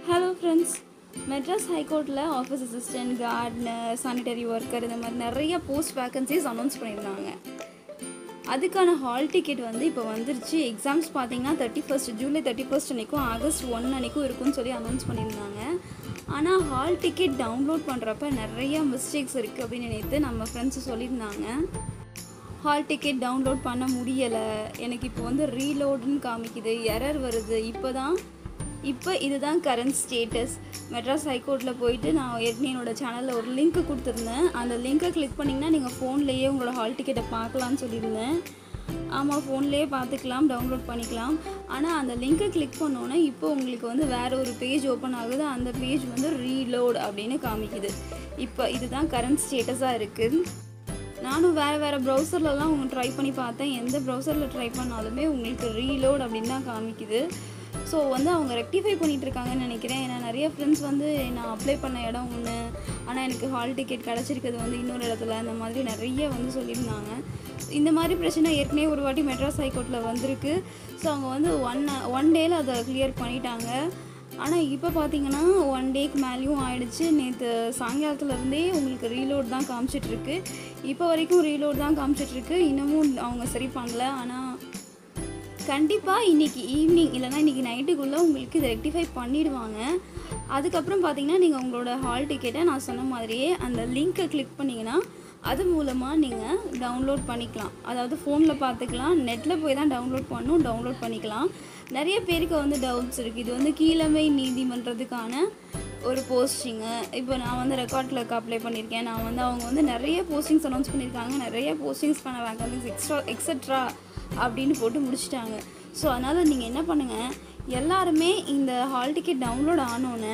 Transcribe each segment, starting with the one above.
hello friends Madras ஹைகோர்ட்டில் office assistant gardener sanitary worker இந்த மாதிரி நிறைய போஸ்ட் வேக்கன்சிஸ் அனௌன்ஸ் பண்ணியிருந்தாங்க அதுக்கான ஹால் டிக்கெட் வந்து இப்போ வந்துருச்சு எக்ஸாம்ஸ் பார்த்தீங்கன்னா thirty first July thirty first அன்றைக்கும் ஆகஸ்ட் ஒன் அன்றைக்கும் இருக்கும்னு சொல்லி அனௌன்ஸ் பண்ணியிருந்தாங்க ஆனால் ஹால் டிக்கெட் டவுன்லோட் பண்ணுறப்ப நிறைய மிஸ்டேக்ஸ் இருக்குது அப்படின்னு நினைத்து நம்ம ஃப்ரெண்ட்ஸு சொல்லியிருந்தாங்க ஹால் டிக்கெட் டவுன்லோட் பண்ண முடியலை எனக்கு இப்போ வந்து ரீலோடுன்னு காமிக்குது எரர் வருது இப்போ தான் இப்போ இதுதான் கரண்ட் ஸ்டேட்டஸ் மெட்ராஸ் ஹைகோர்ட்டில் போயிட்டு நான் ஏற்கனவே என்னோட சேனலில் ஒரு லிங்க் கொடுத்துருந்தேன் அந்த லிங்க்கை கிளிக் பண்ணிங்கன்னா நீங்கள் ஃபோன்லேயே உங்களோட ஹால் டிக்கெட்டை பார்க்கலான்னு சொல்லியிருந்தேன் ஆமாம் ஃபோன்லேயே பார்த்துக்கலாம் டவுன்லோட் பண்ணிக்கலாம் ஆனால் அந்த லிங்க்கை கிளிக் பண்ணோன்னே இப்போ உங்களுக்கு வந்து வேறு ஒரு பேஜ் ஓப்பன் ஆகுது அந்த பேஜ் வந்து ரீலோட் அப்படின்னு காமிக்குது இப்போ இதுதான் கரண்ட் ஸ்டேட்டஸாக இருக்குது நானும் வேறு வேறு ப்ரௌசர்லலாம் உங்க ட்ரை பண்ணி பார்த்தேன் எந்த ப்ரௌசரில் ட்ரை பண்ணாலுமே உங்களுக்கு ரீலோட் அப்படின்னு தான் காமிக்குது ஸோ வந்து அவங்க ரெக்டிஃபை பண்ணிகிட்டு இருக்காங்கன்னு நினைக்கிறேன் ஏன்னா நிறைய ஃப்ரெண்ட்ஸ் வந்து நான் அப்ளை பண்ண இடம் ஒன்று ஆனால் எனக்கு ஹால் டிக்கெட் கிடச்சிருக்கிறது வந்து இன்னொரு இடத்துல அந்த மாதிரி நிறைய வந்து சொல்லியிருந்தாங்க இந்த மாதிரி பிரச்சனை ஏற்கனவே ஒரு வாட்டி மெட்ராஸ் ஹைகோர்ட்டில் வந்திருக்கு ஸோ அவங்க வந்து ஒன் ஒன் டேயில் அதை கிளியர் பண்ணிட்டாங்க ஆனால் இப்போ பார்த்தீங்கன்னா ஒன் டேக்கு மேலேயும் ஆயிடுச்சு நேற்று சாயங்காலத்துலேருந்தே உங்களுக்கு ரீலோட் தான் காமிச்சிட்ருக்கு இப்போ வரைக்கும் ரீலோட் தான் காமிச்சிட்ருக்கு இன்னமும் அவங்க சரி பண்ணல ஆனால் கண்டிப்பாக இன்றைக்கி ஈவினிங் இல்லைனா இன்றைக்கி நைட்டுக்குள்ளே உங்களுக்கு இதை ரெக்டிஃபை பண்ணிடுவாங்க அதுக்கப்புறம் பார்த்தீங்கன்னா நீங்கள் உங்களோட ஹால் டிக்கெட்டை நான் சொன்ன மாதிரியே அந்த லிங்க்கை கிளிக் பண்ணிங்கன்னா அது மூலமாக நீங்கள் டவுன்லோட் பண்ணிக்கலாம் அதாவது ஃபோனில் பார்த்துக்கலாம் நெட்டில் போய் தான் டவுன்லோட் பண்ணணும் டவுன்லோட் பண்ணிக்கலாம் நிறைய பேருக்கு வந்து டவுட்ஸ் இருக்குது இது வந்து கீழமை நீதிமன்றத்துக்கான ஒரு போஸ்டிங்கு இப்போ நான் வந்து ரெக்கார்ட் கிளர்க் அப்ளை பண்ணியிருக்கேன் நான் வந்து அவங்க வந்து நிறைய போஸ்டிங்ஸ் அனௌன்ஸ் பண்ணியிருக்காங்க நிறைய போஸ்டிங்ஸ்க்கான வேகன்சிஸ் எக்ஸ்ட்ரா எக்ஸட்ரா அப்படின்னு போட்டு முடிச்சிட்டாங்க ஸோ அதனால் நீங்கள் என்ன பண்ணுங்கள் எல்லாருமே இந்த ஹால் டிக்கெட் டவுன்லோட் ஆனோன்னே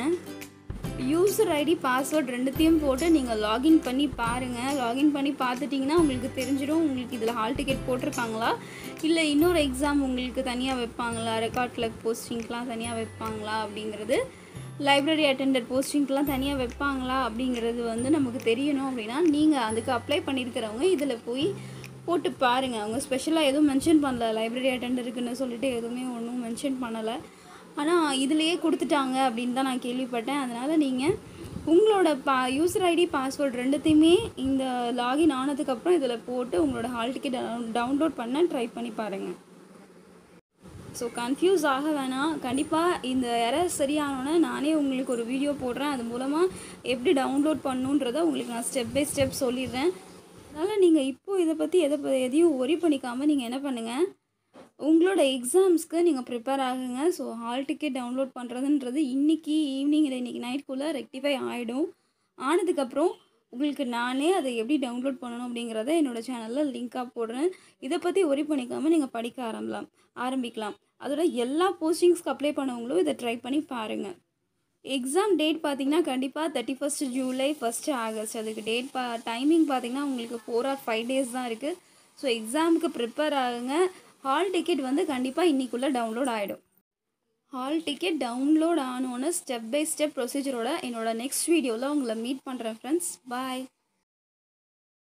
யூசர் ஐடி பாஸ்வேர்ட் ரெண்டுத்தையும் போட்டு நீங்கள் லாகின் பண்ணி பாருங்கள் லாகின் பண்ணி பார்த்துட்டிங்கன்னா உங்களுக்கு தெரிஞ்சிடும் உங்களுக்கு இதில் ஹால் டிக்கெட் போட்டிருக்காங்களா இல்லை இன்னொரு எக்ஸாம் உங்களுக்கு தனியாக வைப்பாங்களா ரெக்கார்ட் கிளர்க் போஸ்டிங்க்கெலாம் தனியாக வைப்பாங்களா அப்படிங்கிறது லைப்ரரி அட்டெண்டர் போஸ்டிங்க்கெலாம் தனியாக வைப்பாங்களா அப்படிங்கிறது வந்து நமக்கு தெரியணும் அப்படின்னா நீங்கள் அதுக்கு அப்ளை பண்ணியிருக்கிறவங்க இதில் போய் போட்டு பாருங்கள் அவங்க ஸ்பெஷலாக எதுவும் மென்ஷன் பண்ணல லைப்ரரி அட்டெண்டருக்குன்னு சொல்லிட்டு எதுவுமே ஒன்றும் மென்ஷன் பண்ணலை ஆனால் இதுலேயே கொடுத்துட்டாங்க அப்படின்னு தான் நான் கேள்விப்பட்டேன் அதனால் நீங்கள் உங்களோட பா யூசர் ஐடி பாஸ்வேர்ட் ரெண்டுத்தையுமே இந்த லாகின் ஆனதுக்கப்புறம் இதில் போட்டு உங்களோட ஹால் டிக்கெட் டவுன்லோட் பண்ண ட்ரை பண்ணி பாருங்கள் ஸோ கன்ஃபியூஸ் ஆக வேணாம் கண்டிப்பாக இந்த எரர் சரியானோன்னே நானே உங்களுக்கு ஒரு வீடியோ போடுறேன் அது மூலமாக எப்படி டவுன்லோட் பண்ணுன்றதை உங்களுக்கு நான் ஸ்டெப் பை ஸ்டெப் சொல்லிடுறேன் அதனால் நீங்கள் இப்போது இதை பற்றி எதை ப- எதையும் ஒரி பண்ணிக்காமல் நீங்கள் என்ன பண்ணுங்கள் உங்களோட எக்ஸாம்ஸ்க்கு நீங்கள் ப்ரிப்பேர் ஆகுங்க ஸோ ஹால் டிக்கெட் டவுன்லோட் பண்ணுறதுன்றது இன்றைக்கி ஈவினிங் இல்லை இன்றைக்கி நைட்குள்ளே ரெக்டிஃபை ஆகிடும் ஆனதுக்கப்புறம் உங்களுக்கு நானே அதை எப்படி டவுன்லோட் பண்ணணும் அப்படிங்கிறத என்னோட சேனலில் லிங்காக போடுறேன் இதை பற்றி ஒரி பண்ணிக்காமல் நீங்கள் படிக்க ஆரம்பலாம் ஆரம்பிக்கலாம் அதோட எல்லா போஸ்டிங்ஸ்க்கு அப்ளை பண்ணவங்களும் இதை ட்ரை பண்ணி பாருங்கள் எக்ஸாம் டேட் பார்த்தீங்கன்னா கண்டிப்பாக thirty first July first August அதுக்கு டேட் பா டைமிங் பார்த்தீங்கன்னா உங்களுக்கு ஃபோர் ஆர் ஃபைவ் டேஸ் தான் இருக்குது ஸோ எக்ஸாமுக்கு ப்ரிப்பேர் ஆகுங்க ஹால் டிக்கெட் வந்து கண்டிப்பாக இன்னிக்குள்ளே டவுன்லோட் ஆகிடும் ஹால் டிக்கெட் டவுன்லோட் ஆனோன்னு ஸ்டெப் பை ஸ்டெப் ப்ரொசீஜரோட என்னோட நெக்ஸ்ட் வீடியோவில் உங்களை மீட் பண்ணுறேன் ஃப்ரெண்ட்ஸ் பாய்